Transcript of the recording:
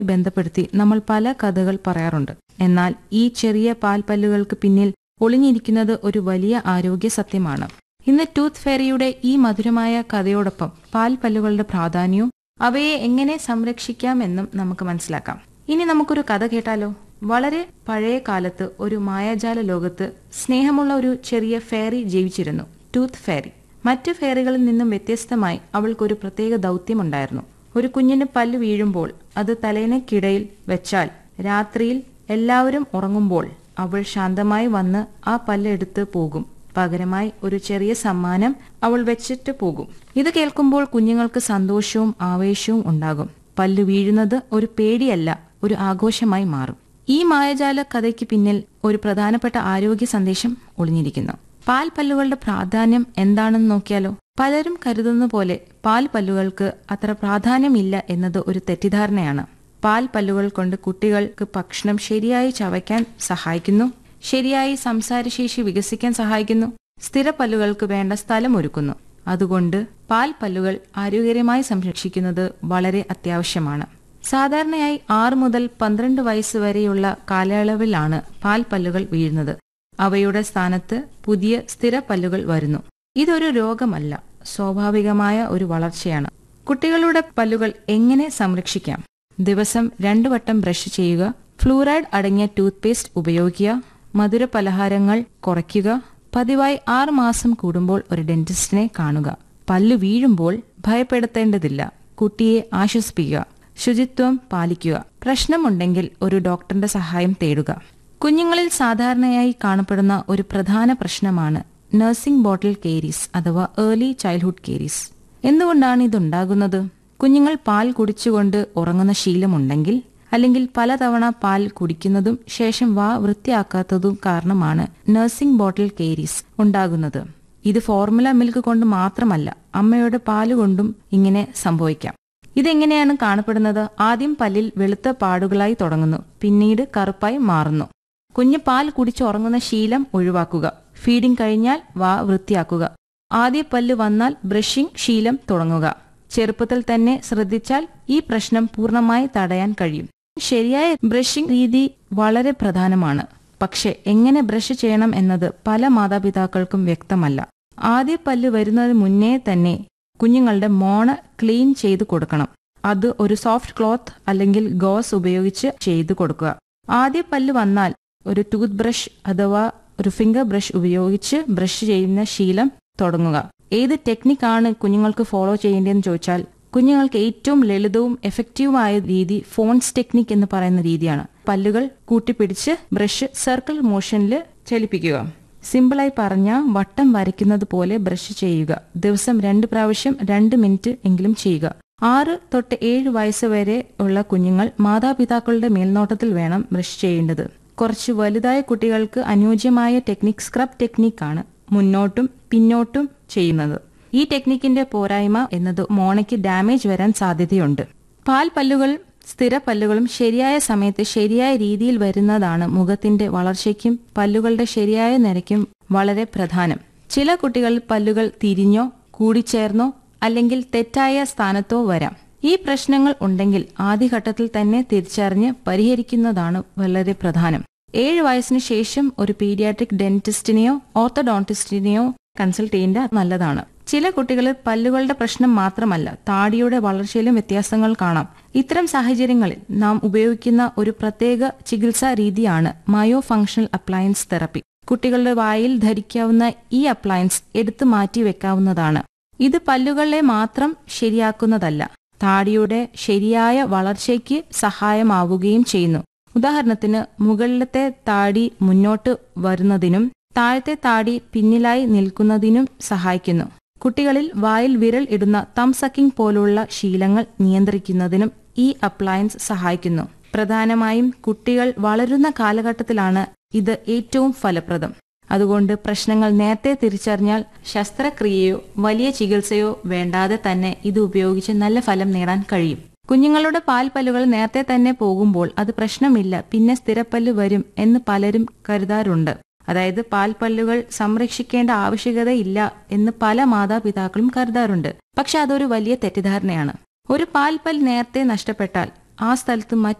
ബന്ധപ്പെടുത്തി നമ്മൾ പല കഥകൾ പറയാറുണ്ട് എന്നാൽ ഈ ചെറിയ പാൽപ്പല്ലുകൾക്ക് പിന്നിൽ ഒളിഞ്ഞിരിക്കുന്നത് ഒരു വലിയ ആരോഗ്യ സത്യമാണ് ഇന്ന് ടൂത്ത് ഫെയറിയുടെ ഈ മധുരമായ കഥയോടൊപ്പം പാൽപ്പല്ലുകളുടെ പ്രാധാന്യവും അവയെ എങ്ങനെ സംരക്ഷിക്കാമെന്നും നമുക്ക് മനസ്സിലാക്കാം ഇനി നമുക്കൊരു കഥ കേട്ടാലോ വളരെ പഴയ കാലത്ത് ഒരു മായാജാല ലോകത്ത് സ്നേഹമുള്ള ഒരു ചെറിയ ഫെയറി ജീവിച്ചിരുന്നു ടൂത്ത് ഫെയറി മറ്റു ഫെയറികളിൽ നിന്നും വ്യത്യസ്തമായി അവൾക്കൊരു പ്രത്യേക ദൗത്യമുണ്ടായിരുന്നു ഒരു കുഞ്ഞിന് പല്ല് വീഴുമ്പോൾ അത് തലേനക്കിടയിൽ വെച്ചാൽ രാത്രിയിൽ എല്ലാവരും ഉറങ്ങുമ്പോൾ അവൾ ശാന്തമായി വന്ന് ആ പല്ല് എടുത്ത് പോകും പകരമായി ഒരു ചെറിയ സമ്മാനം അവൾ വെച്ചിട്ട് പോകും ഇത് കേൾക്കുമ്പോൾ കുഞ്ഞുങ്ങൾക്ക് സന്തോഷവും ആവേശവും ഉണ്ടാകും പല്ല് വീഴുന്നത് ഒരു പേടിയല്ല ഒരു ആഘോഷമായി മാറും ഈ മായജാല കഥയ്ക്ക് പിന്നിൽ ഒരു പ്രധാനപ്പെട്ട ആരോഗ്യ സന്ദേശം ഒളിഞ്ഞിരിക്കുന്നു പാൽ പല്ലുകളുടെ പ്രാധാന്യം എന്താണെന്ന് നോക്കിയാലോ പലരും കരുതുന്ന പോലെ പാൽ പല്ലുകൾക്ക് അത്ര പ്രാധാന്യമില്ല എന്നത് ഒരു തെറ്റിദ്ധാരണയാണ് പാൽ പല്ലുകൾ കൊണ്ട് കുട്ടികൾക്ക് ഭക്ഷണം ശരിയായി ചവയ്ക്കാൻ സഹായിക്കുന്നു ശരിയായി സംസാരശേഷി വികസിക്കാൻ സഹായിക്കുന്നു സ്ഥിര പല്ലുകൾക്ക് വേണ്ട സ്ഥലം ഒരുക്കുന്നു അതുകൊണ്ട് പാൽ പല്ലുകൾ ആരോഗ്യകരമായി സംരക്ഷിക്കുന്നത് വളരെ അത്യാവശ്യമാണ് സാധാരണയായി ആറ് മുതൽ പന്ത്രണ്ട് വയസ്സ് വരെയുള്ള കാലയളവിലാണ് പാൽ പല്ലുകൾ വീഴുന്നത് അവയുടെ സ്ഥാനത്ത് പുതിയ സ്ഥിര പല്ലുകൾ വരുന്നു ഇതൊരു രോഗമല്ല സ്വാഭാവികമായ ഒരു വളർച്ചയാണ് കുട്ടികളുടെ പല്ലുകൾ എങ്ങനെ സംരക്ഷിക്കാം ദിവസം രണ്ടു വട്ടം ബ്രഷ് ചെയ്യുക ഫ്ലൂറൈഡ് അടങ്ങിയ ടൂത്ത് പേസ്റ്റ് ഉപയോഗിക്കുക മധുര പലഹാരങ്ങൾ കുറയ്ക്കുക പതിവായി ആറ് മാസം കൂടുമ്പോൾ ഒരു ഡെന്റിസ്റ്റിനെ കാണുക പല്ലു വീഴുമ്പോൾ ഭയപ്പെടുത്തേണ്ടതില്ല കുട്ടിയെ ആശ്വസിപ്പിക്കുക ശുചിത്വം പാലിക്കുക പ്രശ്നമുണ്ടെങ്കിൽ ഒരു ഡോക്ടറിന്റെ സഹായം തേടുക കുഞ്ഞുങ്ങളിൽ സാധാരണയായി കാണപ്പെടുന്ന ഒരു പ്രധാന പ്രശ്നമാണ് നഴ്സിംഗ് ബോട്ടിൽ കേരീസ് അഥവാ ഏർലി ചൈൽഡ്ഹുഡ് കേരീസ് എന്തുകൊണ്ടാണ് ഇതുണ്ടാകുന്നത് കുഞ്ഞുങ്ങൾ പാൽ കുടിച്ചുകൊണ്ട് ഉറങ്ങുന്ന ശീലമുണ്ടെങ്കിൽ അല്ലെങ്കിൽ പലതവണ പാൽ കുടിക്കുന്നതും ശേഷം വാ വൃത്തിയാക്കാത്തതും കാരണമാണ് നഴ്സിംഗ് ബോട്ടിൽ കേരീസ് ഉണ്ടാകുന്നത് ഇത് ഫോർമുല മിൽക്ക് കൊണ്ട് മാത്രമല്ല അമ്മയുടെ പാല് കൊണ്ടും ഇങ്ങനെ സംഭവിക്കാം ഇതെങ്ങനെയാണ് കാണപ്പെടുന്നത് ആദ്യം പല്ലിൽ വെളുത്ത പാടുകളായി തുടങ്ങുന്നു പിന്നീട് കറുപ്പായി മാറുന്നു കുഞ്ഞ് പാൽ കുടിച്ചുറങ്ങുന്ന ശീലം ഒഴിവാക്കുക ഫീഡിംഗ് കഴിഞ്ഞാൽ വാ വൃത്തിയാക്കുക ആദ്യ പല്ല് വന്നാൽ ബ്രഷിംഗ് ശീലം തുടങ്ങുക ചെറുപ്പത്തിൽ തന്നെ ശ്രദ്ധിച്ചാൽ ഈ പ്രശ്നം പൂർണ്ണമായി തടയാൻ കഴിയും ശരിയായ ബ്രഷിംഗ് രീതി വളരെ പ്രധാനമാണ് പക്ഷെ എങ്ങനെ ബ്രഷ് ചെയ്യണം എന്നത് പല മാതാപിതാക്കൾക്കും വ്യക്തമല്ല ആദ്യ പല്ല് വരുന്നതിന് മുന്നേ തന്നെ കുഞ്ഞുങ്ങളുടെ മോണ ക്ലീൻ ചെയ്തു കൊടുക്കണം അത് ഒരു സോഫ്റ്റ് ക്ലോത്ത് അല്ലെങ്കിൽ ഗോസ് ഉപയോഗിച്ച് ചെയ്തു കൊടുക്കുക ആദ്യ പല്ല് വന്നാൽ ഒരു ടൂത്ത് ബ്രഷ് അഥവാ ഒരു ഫിംഗർ ബ്രഷ് ഉപയോഗിച്ച് ബ്രഷ് ചെയ്യുന്ന ശീലം തുടങ്ങുക ഏത് ടെക്നിക്കാണ് കുഞ്ഞുങ്ങൾക്ക് ഫോളോ ചെയ്യേണ്ടതെന്ന് ചോദിച്ചാൽ കുഞ്ഞുങ്ങൾക്ക് ഏറ്റവും ലളിതവും എഫക്റ്റീവുമായ രീതി ഫോൺസ് ടെക്നിക് എന്ന് പറയുന്ന രീതിയാണ് പല്ലുകൾ കൂട്ടിപ്പിടിച്ച് ബ്രഷ് സർക്കിൾ മോഷനിൽ ചലിപ്പിക്കുക സിമ്പിളായി പറഞ്ഞ വട്ടം വരയ്ക്കുന്നത് പോലെ ബ്രഷ് ചെയ്യുക ദിവസം രണ്ട് പ്രാവശ്യം രണ്ട് മിനിറ്റ് എങ്കിലും ചെയ്യുക ആറ് തൊട്ട് ഏഴ് വയസ്സ് വരെ ഉള്ള കുഞ്ഞുങ്ങൾ മാതാപിതാക്കളുടെ മേൽനോട്ടത്തിൽ വേണം ബ്രഷ് ചെയ്യേണ്ടത് കുറച്ച് വലുതായ കുട്ടികൾക്ക് അനുയോജ്യമായ ടെക്നിക് സ്ക്രബ് ടെക്നിക്കാണ് മുന്നോട്ടും പിന്നോട്ടും ചെയ്യുന്നത് ഈ ടെക്നിക്കിന്റെ പോരായ്മ എന്നത് മോണയ്ക്ക് ഡാമേജ് വരാൻ സാധ്യതയുണ്ട് പാൽ പല്ലുകൾ സ്ഥിര പല്ലുകളും ശരിയായ സമയത്ത് ശരിയായ രീതിയിൽ വരുന്നതാണ് മുഖത്തിന്റെ വളർച്ചയ്ക്കും പല്ലുകളുടെ ശരിയായ നിരക്കും വളരെ പ്രധാനം ചില കുട്ടികൾ പല്ലുകൾ തിരിഞ്ഞോ കൂടിച്ചേർന്നോ അല്ലെങ്കിൽ തെറ്റായ സ്ഥാനത്തോ വരാം ഈ പ്രശ്നങ്ങൾ ഉണ്ടെങ്കിൽ ആദ്യഘട്ടത്തിൽ തന്നെ തിരിച്ചറിഞ്ഞ് പരിഹരിക്കുന്നതാണ് വളരെ പ്രധാനം ഏഴ് വയസ്സിന് ശേഷം ഒരു പീഡിയാട്രിക് ഡെന്റിസ്റ്റിനെയോ ഓർത്തഡോണ്ടിസ്റ്റിനെയോ കൺസൾട്ട് ചെയ്യേണ്ട നല്ലതാണ് ചില കുട്ടികളിൽ പല്ലുകളുടെ പ്രശ്നം മാത്രമല്ല താടിയുടെ വളർച്ചയിലും വ്യത്യാസങ്ങൾ കാണാം ഇത്തരം സാഹചര്യങ്ങളിൽ നാം ഉപയോഗിക്കുന്ന ഒരു പ്രത്യേക ചികിത്സാ രീതിയാണ് മയോ ഫങ്ഷണൽ അപ്ലയൻസ് തെറപ്പി കുട്ടികളുടെ വായിൽ ധരിക്കാവുന്ന ഈ അപ്ലയൻസ് എടുത്തു മാറ്റി വെക്കാവുന്നതാണ് ഇത് പല്ലുകളെ മാത്രം ശരിയാക്കുന്നതല്ല താടിയുടെ ശരിയായ വളർച്ചയ്ക്ക് സഹായമാവുകയും ചെയ്യുന്നു ഉദാഹരണത്തിന് മുകളിലത്തെ താടി മുന്നോട്ട് വരുന്നതിനും താഴത്തെ താടി പിന്നിലായി നിൽക്കുന്നതിനും സഹായിക്കുന്നു കുട്ടികളിൽ വായിൽ വിരൽ ഇടുന്ന തം സക്കിംഗ് പോലുള്ള ശീലങ്ങൾ നിയന്ത്രിക്കുന്നതിനും ഈ അപ്ലയൻസ് സഹായിക്കുന്നു പ്രധാനമായും കുട്ടികൾ വളരുന്ന കാലഘട്ടത്തിലാണ് ഇത് ഏറ്റവും ഫലപ്രദം അതുകൊണ്ട് പ്രശ്നങ്ങൾ നേരത്തെ തിരിച്ചറിഞ്ഞാൽ ശസ്ത്രക്രിയയോ വലിയ ചികിത്സയോ വേണ്ടാതെ തന്നെ ഇത് ഉപയോഗിച്ച് നല്ല ഫലം നേടാൻ കഴിയും കുഞ്ഞുങ്ങളുടെ പാൽപ്പല്ലുകൾ നേരത്തെ തന്നെ പോകുമ്പോൾ അത് പ്രശ്നമില്ല പിന്നെ സ്ഥിരപ്പല്ല് വരും എന്ന് പലരും കരുതാറുണ്ട് അതായത് പാൽപ്പല്ലുകൾ സംരക്ഷിക്കേണ്ട ആവശ്യകതയില്ല എന്ന് പല മാതാപിതാക്കളും കരുതാറുണ്ട് പക്ഷെ അതൊരു വലിയ തെറ്റിദ്ധാരണയാണ് ഒരു പാൽപ്പൽ നേരത്തെ നഷ്ടപ്പെട്ടാൽ ആ സ്ഥലത്ത്